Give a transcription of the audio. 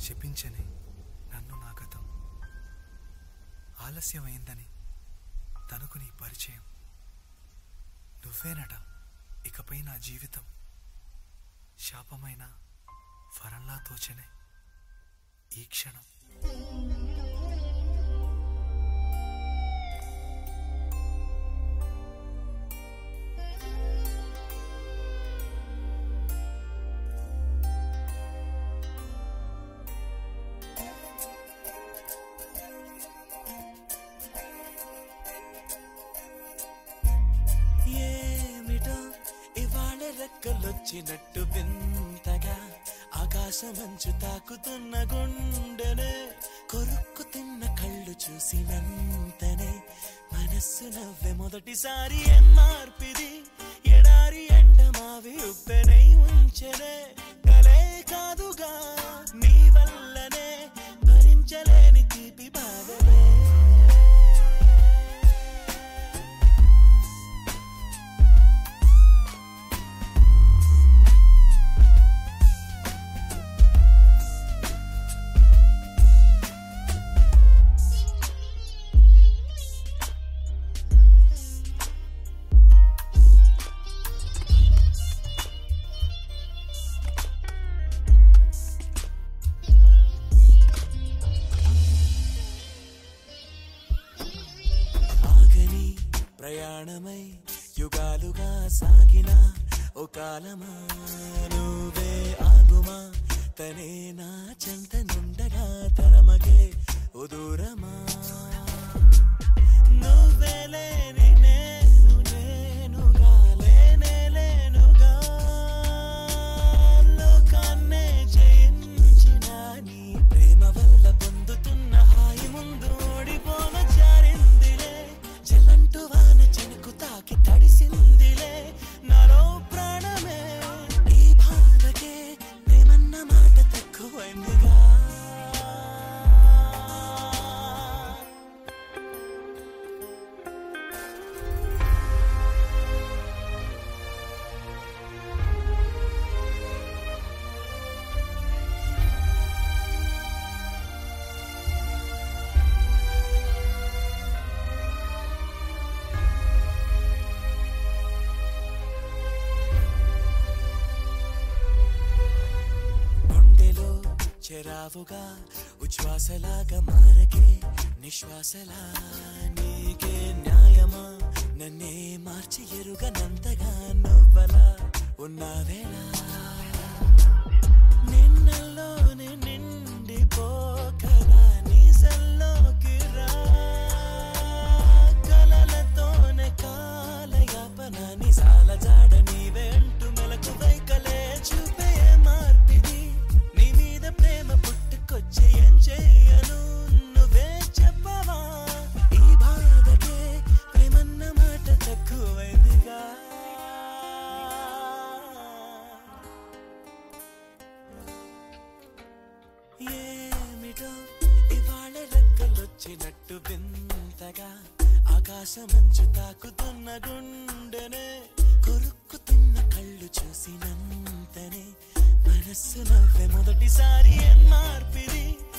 శపించని నన్ను నా గతం ఆలస్యమైందని తనకు నీ పరిచయం నువ్వేనట ఇకపై నా జీవితం శాపమైన వరంలా తోచనే ఈ క్షణం ఏమిటో ఇవాళ రెక్కలొచ్చినట్టు వింతగా ఆకాశమంచు తాకుతున్న గుండెనే కొరుక్కు తిన్న కళ్ళు చూసినంతనే మనస్సు నవ్వే మొదటిసారి ఎన్నార్పిది ఎడారి ఎండ మావి ఉప్పెనై ఉంచెనే కలే కాదుగా నీ వల్లనే భరించలేని తీపి బాధలే ఆగని ప్రయాణమై యుగాలుగా సాగిన ఓ కాలమా నువ్వే ఆగుమా తనే నా చెంత నుండగా తరమగే ఓ దూరమా నువ్వే లేని నేను నేనుగా లేనే లేనుగా లోకాన్నే జయించిన నీ ప్రేమ వల్ల పొందుతున్న హాయి ముందు ఓడిపోన జారిందిలే జలంటు వాన చెనుకు తాకి తడిసిందిలే నాలో ప్రాణమే ఈ బాధకే ప్రేమన్న మాట తక్కువైందిగా గుండెలో చెరావుగా ఉచ్ఛ్వాసలాగా మారకే నిశ్వాసలా నీకే న్యాయమా నన్నే మార్చి ఎరుగనంతగా నువ్వలా ఉన్నావేలా నిన్నలోనే నిండిపోకరా నీసల్లోకి రా కలలతోనే కాలయాపన నిసాల జాడ నీవే అంటూ మెలకు వైకలే చూపే మార్పిది నీ మీద ప్రేమ పుట్టుకొచ్చి ఏం చేయను నువ్వే చెప్పవా ఈ బాధకే ప్రేమన్న మాట తక్కువైందిగా ఏమిటో ఇవాళ రెక్కలొచ్చినట్టు వింతగా ఆకాశమంచు తాకుతున్న గుండెనే కొరుక్కుతున్న కళ్ళు చూసినంతనే మనస్సు నవ్వే మొదటిసారి ఎన్నార్పిది